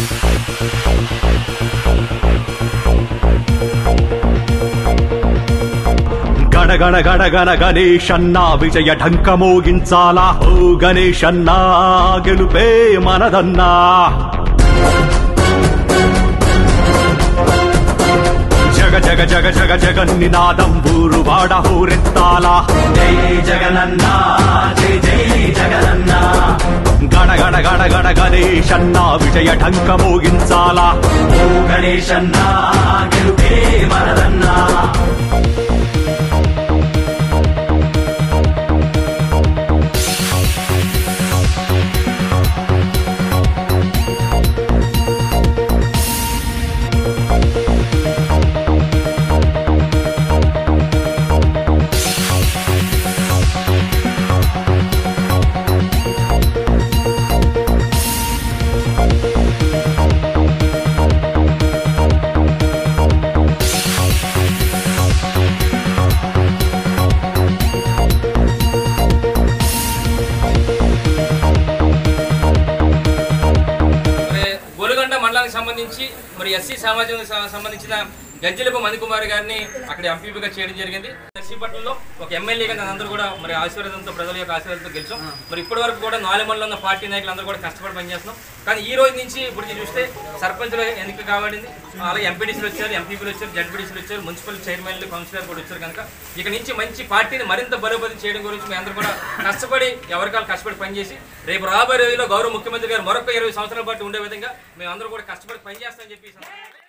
గణగణ గణగణ గణేశన్న విజయ ఢంక మోగించాలా ఓ గణేశన్న గెలుపే మనదన్నా జగ జగ జగ జగ జగన్నినాదం ఊరు వాడ హోరెత్తాలా జై జగనన్న జై జై జగనన్న గణ గణ గణ గణ గణేశన్న విజయ ఢంక మోగించాలా ఓ గణేశన్న గెలుపే మనదన్నా మరి గోలుగొండ మండలానికి సంబంధించి మరి ఎస్సీ సమాజం సంబంధించిన గజ్జలపు మణికుమార్ గారిని అక్కడ ఎంపీపీగా చేయడం జరిగింది నర్సీపట్నంలో ఒక ఎమ్మెల్యేగా అందరూ కూడా మరి ఆశీర్వాదంతో ప్రజల యొక్క ఆశీర్వాదంతో గెలిచాం మరి ఇప్పటి వరకు కూడా నాలుగు మండలంలో ఉన్న పార్టీ నాయకులు అందరూ కూడా కష్టపడి పనిచేస్తున్నాం కానీ ఈ రోజు నుంచి ఇప్పుడు చూస్తే సర్పంచ్లు ఎన్నిక కాబడింది అలాగే ఎంపీడీసీలు వచ్చారు ఎంపీపీలు వచ్చారు జడ్పీడీసీలు వచ్చారు మున్సిపల్ చైర్మన్లు కౌన్సిలర్ కూడా వచ్చారు కనుక ఇక నుంచి మంచి పార్టీని మరింత బలోపతి చేయడం గురించి మీ అందరూ కూడా కష్టపడి ఎవరికాలు కష్టపడి పనిచేసి రేపు రాబోయే రోజుల్లో గౌరవ ముఖ్యమంత్రి గారు మరొక ఇరవై సంవత్సరాల పాటు ఉండే విధంగా మేము అందరూ కూడా కష్టపడి పనిచేస్తామని చెప్పి ఈ సందర్భంగా